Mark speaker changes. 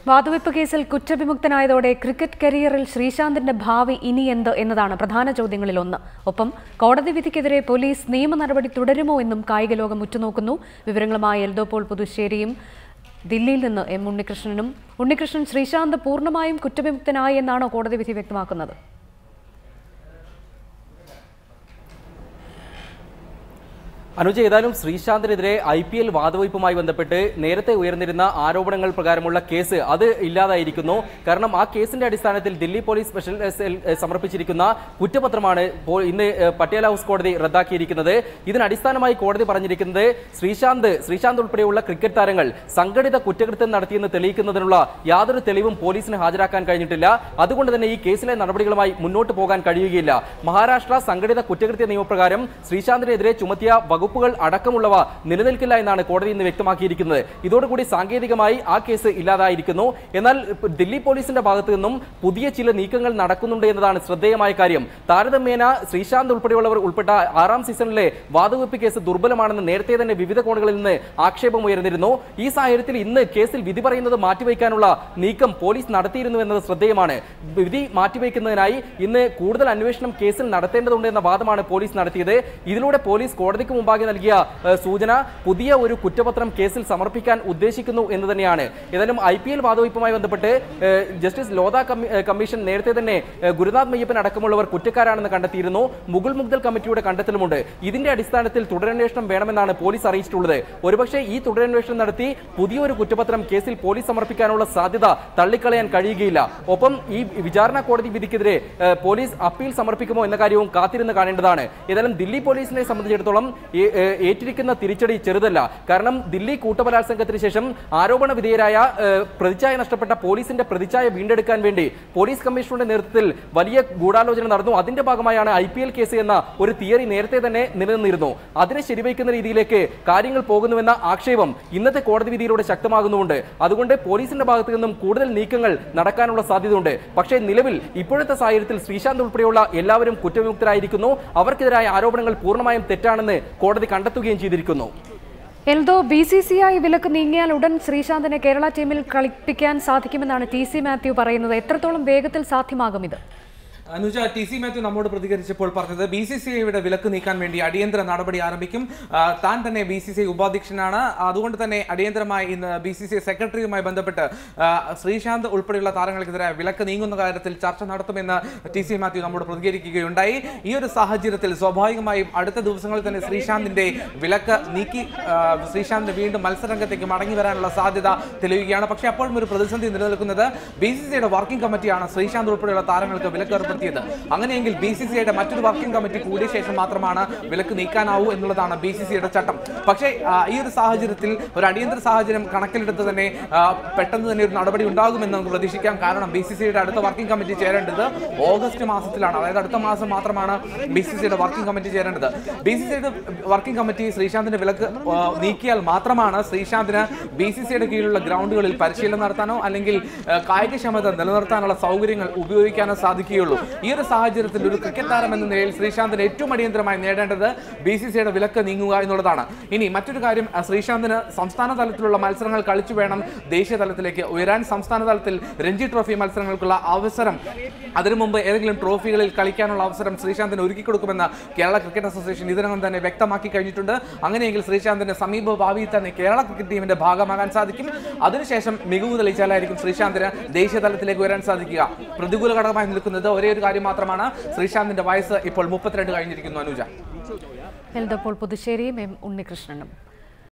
Speaker 1: വാതുവെപ്പ് കേസിൽ കുറ്റവിമുക്തനായതോടെ ക്രിക്കറ്റ് കരിയറിൽ ശ്രീശാന്തിന്റെ ഭാവി ഇനി എന്ത് എന്നതാണ് പ്രധാന ചോദ്യങ്ങളിൽ ഒന്ന് ഒപ്പം കോടതി വിധിക്കെതിരെ പോലീസ് നിയമ നടപടി തുടരുമോ എന്നും കായിക ലോകം ഉറ്റുനോക്കുന്നു വിവരങ്ങളുമായി എൽദോ പോൾ പുതുശ്ശേരിയും ദില്ലിയിൽ നിന്ന് എം ഉണ്ണികൃഷ്ണനും ഉണ്ണികൃഷ്ണൻ ശ്രീശാന്ത് പൂർണ്ണമായും കുറ്റവിമുക്തനായി എന്നാണോ കോടതി വിധി വ്യക്തമാക്കുന്നത്
Speaker 2: അനുജ ഏതായാലും ശ്രീശാന്തിനെതിരെ ഐ പി എൽ വാദവയ്പുമായി ബന്ധപ്പെട്ട് നേരത്തെ ഉയർന്നിരുന്ന ആരോപണങ്ങൾ പ്രകാരമുള്ള കേസ് അത് ഇല്ലാതായിരിക്കുന്നു കാരണം ആ കേസിന്റെ അടിസ്ഥാനത്തിൽ ദില്ലി പോലീസ് സ്പെഷ്യൽ സെൽ എഹ്, സമർപ്പിച്ചിരിക്കുന്ന കുറ്റപത്രമാണ് ഇപ്പോൾ ഇന്ന് എഹ്, പട്യാല ഹൗസ് കോടതി റദ്ദാക്കിയിരിക്കുന്നത് ഇതിന് അടിസ്ഥാനമായി കോടതി പറഞ്ഞിരിക്കുന്നത് ശ്രീശാന്ത് ശ്രീശാന്ത് ഉൾപ്പെടെയുള്ള ക്രിക്കറ്റ് താരങ്ങൾ സംഘടിത കുറ്റകൃത്യം നടത്തിയെന്ന് തെളിയിക്കുന്നതിനുള്ള യാതൊരു തെളിവും പോലീസിന് ഹാജരാക്കാൻ കഴിഞ്ഞിട്ടില്ല അതുകൊണ്ട് തന്നെ ഈ കേസിലെ നടപടികളുമായി മുന്നോട്ട് പോകാൻ കഴിയുകയില്ല മഹാരാഷ്ട്ര സംഘടിത കുറ്റകൃത്യ നിയമപ്രകാരം ശ്രീശാന്തിനെതിരെ ചുമത്തിയ വകുപ്പുകൾ അടക്കമുള്ളവ നിലനിൽക്കില്ല എന്നാണ് കോടതി ഇന്ന് വ്യക്തമാക്കിയിരിക്കുന്നത് ഇതോടുകൂടി സാങ്കേതികമായി ആ കേസ് ഇല്ലാതായിരിക്കുന്നു എന്നാൽ ഇപ്പ ദില്ലി പോലീസിന്റെ ഭാഗത്തു നിന്നും പുതിയ ചില നീക്കങ്ങൾ നടക്കുന്നുണ്ട് എന്നതാണ് ശ്രദ്ധേയമായ കാര്യം താരതമ്യേന ശ്രീശാന്ത് ഉൾപ്പെടെയുള്ളവർ ഉൾപ്പെട്ട ആറാം സീസണിലെ വാതുവെപ്പ് കേസ് ദുർബലമാണെന്ന് നേരത്തെ തന്നെ വിവിധ കോണുകളിൽ നിന്ന് ആക്ഷേപം ഉയർന്നിരുന്നു ഈ സാഹചര്യത്തിൽ ഇന്ന് കേസിൽ വിധി പറയുന്നത് മാറ്റിവെക്കാനുള്ള നീക്കം പോലീസ് നടത്തിയിരുന്നു എന്നത് ശ്രദ്ധേയമാണ് വിധി മാറ്റിവെക്കുന്നതിനായി ഇന്ന് കൂടുതൽ അന്വേഷണം കേസിൽ നടത്തേണ്ടതുണ്ട് എന്ന വാദമാണ് പോലീസ് നടത്തിയത് ഇതിലൂടെ പോലീസ് കോടതിക്ക് മുമ്പാകെ നൽകിയ ഏഹ്, സൂചന പുതിയ ഒരു കുറ്റപത്രം കേസിൽ സമർപ്പിക്കാൻ ഉദ്ദേശിക്കുന്നു എന്ന് തന്നെയാണ് ഏതായാലും ഐ പി എൽ വാദവയ്പുമായി ബന്ധപ്പെട്ട് ഏഹ്, ജസ്റ്റിസ് ലോധ കമ്മി- ഏഹ്, കമ്മീഷൻ നേരത്തെ തന്നെ ഏഹ്, ഗുരുനാഥ് മയ്യപ്പൻ അടക്കമുള്ളവർ കുറ്റക്കാരാണെന്ന് കണ്ടെത്തിയിരുന്നു മുകുൾ മുഗ്ദൽ കമ്മിറ്റിയുടെ കണ്ടെത്തലുമുണ്ട് ഇതിന്റെ അടിസ്ഥാനത്തിൽ തുടരന്വേഷണം വേണമെന്നാണ് പോലീസ് അറിയിച്ചിട്ടുള്ളത് ഒരുപക്ഷെ ഈ തുടരന്വേഷണം നടത്തി പുതിയൊരു കുറ്റപത്രം കേസിൽ പോലീസ് സമർപ്പിക്കാനുള്ള സാധ്യത തള്ളിക്കളയാൻ കഴിയുകയില്ല ഒപ്പം ഈ വിചാരണ കോടതി വിധിക്കെതിരെ ഏഹ്, പോലീസ് അപ്പീൽ സമർപ്പിക്കുമോ എന്ന കാര്യവും കാത്തിരുന്ന് കാണേണ്ടതാണ് ഏതായാലും ദില്ലി പോലീസിനെ സംബന്ധിച്ചിടത്തോളം ഏ- ഏ- ഏറ്റിരിക്കുന്ന തിരിച്ചടി ചെറുതല്ല കാരണം ദില്ലി കൂട്ടബലാത്സംഗത്തിന് ശേഷം ആരോപണ വിധേയരായ ഏഹ്, പ്രതിച്ഛായ നഷ്ടപ്പെട്ട പോലീസിന്റെ പ്രതിച്ഛായ വീണ്ടെടുക്കാൻ വേണ്ടി പോലീസ് കമ്മീഷണറുടെ നേതൃത്വത്തിൽ വലിയ ഗൂഢാലോചന നടന്നു അതിന്റെ ഭാഗമായാണ് ഐ പി എൽ കേസ് എന്ന ഒരു തിയറി നേരത്തെ തന്നെ നിലനിന്നിരുന്നു അതിനെ ശരിവയ്ക്കുന്ന രീതിയിലേക്ക് കാര്യങ്ങൾ പോകുന്നുവെന്ന ആക്ഷേപം ഇന്നത്തെ കോടതി വിധിയിലൂടെ ശക്തമാകുന്നുമുണ്ട് അതുകൊണ്ട് പോലീസിന്റെ ഭാഗത്തു നിന്നും കൂടുതൽ നീക്കങ്ങൾ നടക്കാനുള്ള സാധ്യതയുണ്ട് പക്ഷേ നിലവിൽ ഇപ്പോഴത്തെ സാഹചര്യത്തിൽ ശ്രീശാന്ത് ഉൾപ്പെടെയുള്ള എല്ലാവരും കുറ്റവിമുക്തരായിരിക്കുന്നു അവർക്കെതിരായ ആരോപണങ്ങൾ പൂർണ്ണമായും തെറ്റാണെന്ന് കോടതി കണ്ടെത്തുകയും ചെയ്തിരിക്കുന്നു
Speaker 1: Eldho B C C I വിലക്ക് നീങ്ങിയാൽ ഉടൻ ശ്രീശാന്തിനെ കേരള ടീമിൽ കളിപ്പിക്കാൻ സാധിക്കുമെന്നാണ് ടി സി മാത്യു പറയുന്നത് എത്രത്തോളം വേഗത്തിൽ സാധ്യമാകും ഇത്
Speaker 3: അനുജ ടി സി മാത്യു നമ്മോട് പ്രതികരിച്ചപ്പോൾ പറഞ്ഞത് ബി സി സി ഐയുടെ വിലക്ക് നീക്കാൻ വേണ്ടി അടിയന്തര നടപടി ആരംഭിക്കും ആ, താൻ തന്നെ ബി സി സി ഐ ഉപാധ്യക്ഷനാണ് അതുകൊണ്ട് തന്നെ അടിയന്തരമായി ഇന്ന് ബി സി സി ഐ സെക്രട്ടറിയുമായി ബന്ധപ്പെട്ട് ആ, ശ്രീശാന്ത് ഉൾപ്പെടെയുള്ള താരങ്ങൾക്കെതിരെ വിലക്ക് നീങ്ങുന്ന കാര്യത്തിൽ ചർച്ച നടത്തുമെന്ന് ടി സി മാത്യു നമ്മോട് പ്രതികരിക്കുകയുണ്ടായി ഈ ഒരു സാഹചര്യത്തിൽ സ്വാഭാവികമായും അടുത്ത ദിവസങ്ങളിൽ തന്നെ ശ്രീശാന്തിന്റെ വിലക്ക് നീക്കി ആ, ശ്രീശാന്ത് വീണ്ടും മത്സരരംഗത്തേക്ക് മടങ്ങി വരാനുള്ള സാധ്യത തെളിയുകയാണ് പക്ഷേ അപ്പോഴും ഒരു പ്രതിസന്ധി നിലനിൽക്കുന്നത് ബി സി സിയുടെ വർക്കിംഗ് കമ്മിറ്റിയാണ് ശ്രീശാന്ത് ഉൾപ്പെടെയുള്ള താരങ്ങൾക്ക് വിലക്ക് ഏർപ്പെടുത്തിയത് അങ്ങനെയെങ്കിൽ ബി സി സിയുടെ മറ്റൊരു വർക്കിംഗ് കമ്മിറ്റി കൂടിയ ശേഷം മാത്രമാണ് വിലക്ക് നീക്കാനാവൂ എന്നുള്ളതാണ് ബി സി സിയുടെ ചട്ടം പക്ഷേ ആ, ഈ ഒരു സാഹചര്യത്തിൽ ഒരു അടിയന്തര സാഹചര്യം കണക്കിലെടുത്ത് തന്നെ ആ, പെട്ടെന്ന് തന്നെ ഒരു നടപടി ഉണ്ടാകുമെന്ന് നമുക്ക് പ്രതീക്ഷിക്കാം കാരണം ബി സി സിയുടെ അടുത്ത വർക്കിംഗ് കമ്മിറ്റി ചേരേണ്ടത് ഓഗസ്റ്റ് മാസത്തിലാണ് അതായത് അടുത്ത മാസം മാത്രമാണ് ബി സി സിയുടെ വർക്കിംഗ് കമ്മിറ്റി ചേരേണ്ടത് ബി സി സിയുടെ വർക്കിംഗ് കമ്മിറ്റി ശ്രീശാന്തിന്റെ വിലക്ക് ആ, നീക്കിയാൽ മാത്രമാണ് ശ്രീശാന്തിന് ബി സി സിയുടെ കീഴിലുള്ള ഗ്രൗണ്ടുകളിൽ പരിശീലനം നടത്താനോ അല്ലെങ്കിൽ ആ, കായികക്ഷമത നിലനിർത്താനുള്ള സൗകര്യങ്ങൾ ഉപയോഗിക്കാനോ സാധിക്കുകയുള്ളൂ ഈ ഒരു സാഹചര്യത്തിൽ ഒരു ക്രിക്കറ്റ് താരം എന്ന നിലയിൽ ശ്രീശാന്തിന് ഏറ്റവും അടിയന്തരമായി നേടേണ്ടത് ബി സി സിയുടെ വിലക്ക് നീങ്ങുക എന്നുള്ളതാണ് ഇനി മറ്റൊരു കാര്യം ആ, ശ്രീശാന്തിന് സംസ്ഥാന തലത്തിലുള്ള മത്സരങ്ങൾ കളിച്ചു വേണം ദേശീയ തലത്തിലേക്ക് ഉയരാൻ സംസ്ഥാന തലത്തിൽ രഞ്ജി ട്രോഫി മത്സരങ്ങൾക്കുള്ള അവസരം അതിനു മുമ്പ് ഏതെങ്കിലും ട്രോഫികളിൽ കളിക്കാനുള്ള അവസരം ശ്രീശാന്തിന് ഒരുക്കി കൊടുക്കുമെന്ന് കേരള ക്രിക്കറ്റ് അസോസിയേഷൻ ഇതിനകം തന്നെ വ്യക്തമാക്കി കഴിഞ്ഞിട്ടുണ്ട് അങ്ങനെയെങ്കിൽ ശ്രീശാന്തിന് സമീപ ഭാവിയിൽ തന്നെ കേരള ക്രിക്കറ്റ് ടീമിന്റെ ഭാഗമാകാൻ സാധിക്കും അതിനുശേഷം മികവ് തെളിയിച്ചാലായിരിക്കും ശ്രീശാന്തിന് ദേശീയ തലത്തിലേക്ക് വരാൻ സാധിക്കുക പ്രതികൂല ഘടകമായി നിൽക്കുന്നത് ഒരേ ഒരു കാര്യം മാത്രമാണ് ശ്രീശാന്തിന്റെ വയസ്സ് ഇപ്പോൾ മുപ്പത്തിരണ്ട് കഴിഞ്ഞിരിക്കുന്നു അനുജ
Speaker 1: എൽദോ പോൾ പുതുശ്ശേരിയും എം ഉണ്ണികൃഷ്ണനും